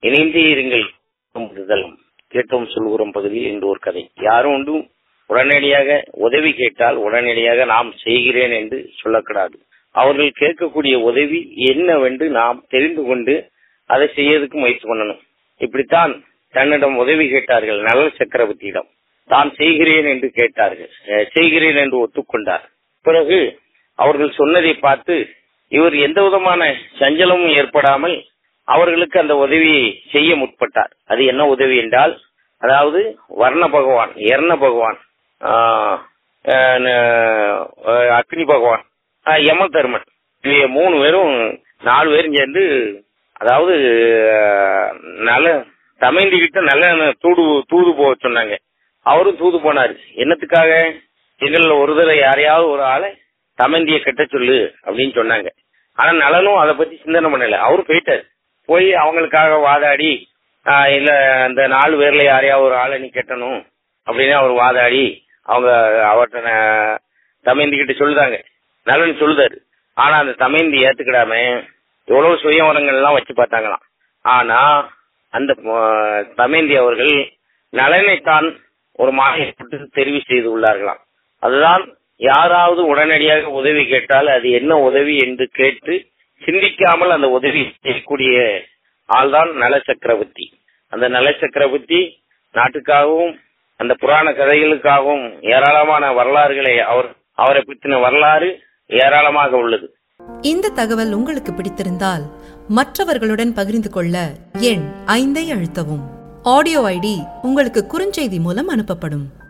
இணைந்தே இருங்கள் விடுதல் கேட்டோம் சொல்கிறோம் பகுதியில் இன்று ஒரு கதை யாரும் ஒன்றும் உடனடியாக உதவி கேட்டால் உடனடியாக நாம் செய்கிறேன் என்று சொல்லக்கூடாது அவர்கள் கேட்கக்கூடிய உதவி என்னவென்று நாம் தெரிந்து கொண்டு அதை செய்யறதுக்கு முயற்சி பண்ணணும் இப்படித்தான் தன்னிடம் உதவி கேட்டார்கள் நலல் சக்கரவர்த்தியிடம் தான் செய்கிறேன் என்று கேட்டார்கள் அஹ் செய்கிறேன் என்று ஒத்துக்கொண்டார் பிறகு அவர்கள் சொன்னதை பார்த்து இவர் எந்த விதமான சஞ்சலமும் ஏற்படாமல் அவர்களுக்கு அந்த உதவியை செய்ய முற்பட்டார் அது என்ன உதவி என்றால் அதாவது வர்ண பகவான் எர்ண பகவான் ஆஹ் ஆஹ் அக்னி பகவான் ஆஹ் யம தர்மன் இவங்க மூணு பேரும் நாலு பேரும் சேர்ந்து அதாவது ஆஹ், நல்ல தமைந்தி கிட்ட நல்ல தூது தூது போக சொன்னாங்க அவரும் தூது போனாரு என்னத்துக்காக எங்கள்ல ஒரு தடவை யாரையாவது ஒரு ஆளை தமந்திய கட்ட சொல்லு அப்படின்னு சொன்னாங்க ஆனா நலனும் அதை பத்தி சிந்தனை பண்ணல அவரும் போயிட்டாரு போய் அவங்களுக்காக வாதாடி ஆஹ், இல்ல அந்த நாலு பேர்ல யாரையாவது ஒரு ஆளை நீ கட்டணும் அப்படின்னு அவர் வாதாடி அவங்க அவர்கிட்ட தமேந்தி கிட்ட சொல்லுதாங்க நலன் சொல்லுதாரு ஆனா அந்த தமேந்தி ஏத்துக்கிடாம எவ்வளவு சுயவரங்கள் எல்லாம் வச்சு பார்த்தாங்களாம் ஆனா அந்த ஆஹ், தமேந்தி அவர்கள் நலனைத்தான் ஒரு மாநிலத்துக்கு தெரிவு செய்து உள்ளார்களாம் அதுதான் யாராவது உடனடியாக உதவி கேட்டால் அது என்ன உதவி என்று கேட்டு சிந்திக்காமல் அந்த உதவி செய்யக்கூடிய ஆள்தான் நல சக்கரவர்த்தி அந்த நல சக்கரவர்த்தி நாட்டுக்காகவும் அந்த புராண கதைகளுக்காகவும் ஏராளமான வரலாறுகளை அவர் அவரை பற்றின வரலாறு ஏராளமாக உள்ளது இந்த தகவல் உங்களுக்கு பிடித்திருந்தால் மற்றவர்களுடன் பகிர்ந்து கொள்ள எண் ஐந்தை அழுத்தவும் ஆடியோ ஐடி உங்களுக்கு குறுஞ்செய்தி மூலம் அனுப்பப்படும்